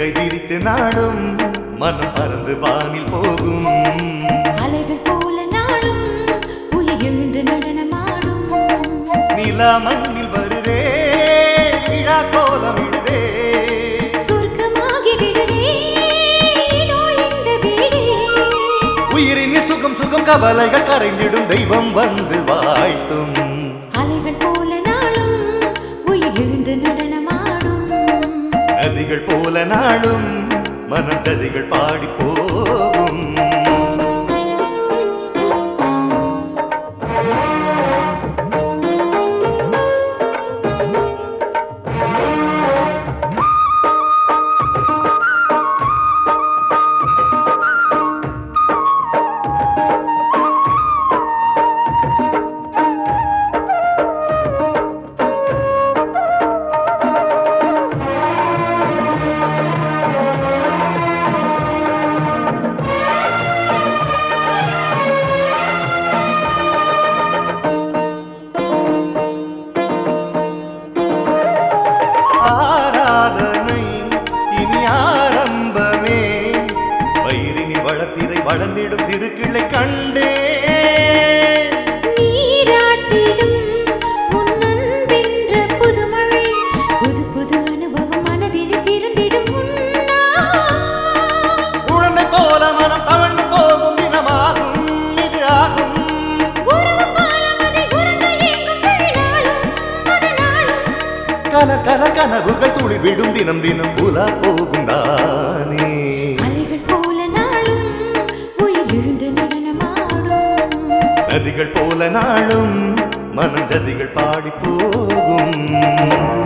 சிறகை விரித்து நாடும் மனம் பறந்து வானில் போகும் அலைகள் போல நாளும் உயிர் எழுந்து நடனமாடும் நிலா மண்ணில் வருதே விழா கோலம் இடுதே சொர்க்கமாகி விடுதே இதோ இந்த வீடே உயிரின் சுகம் சுகம் கவலைகள் கரைந்திடும் தெய்வம் வந்து வாழ்த்தும் அலைகள் போல நாளும் உயிர் எழுந்து நடனமாடும் நதிகள் போல நாளும் மனம் ததிகள் பாடி போகும் ஆராதனை இனி ஆரம்பமே வயிறினி வளத்திரை வளர்ந்திடும் சிறு கிளை கண்டே நீராட்டிடும் உன் அன்பென்ற புதுமழை புது புது அனுபவம் மனதில் பிறந்திடும் உன்னால். குழந்தை போல மனம் தவழ்ந்து போகும் தினமாகும் இது ஆகும் உறவு பாலம் அதை உறங்க ஏங்கும் விழிநாளும் மதநாளும். கல கல கனவுகள் துளிர்விடும் தினம் தினம் புலா போகும் தானே அலைகள் போல நாளும் உயிர் எழுந்து நடனமாடும் நதிகள் போல நாளும் மனம் ஜதிகள் பாடி போகும்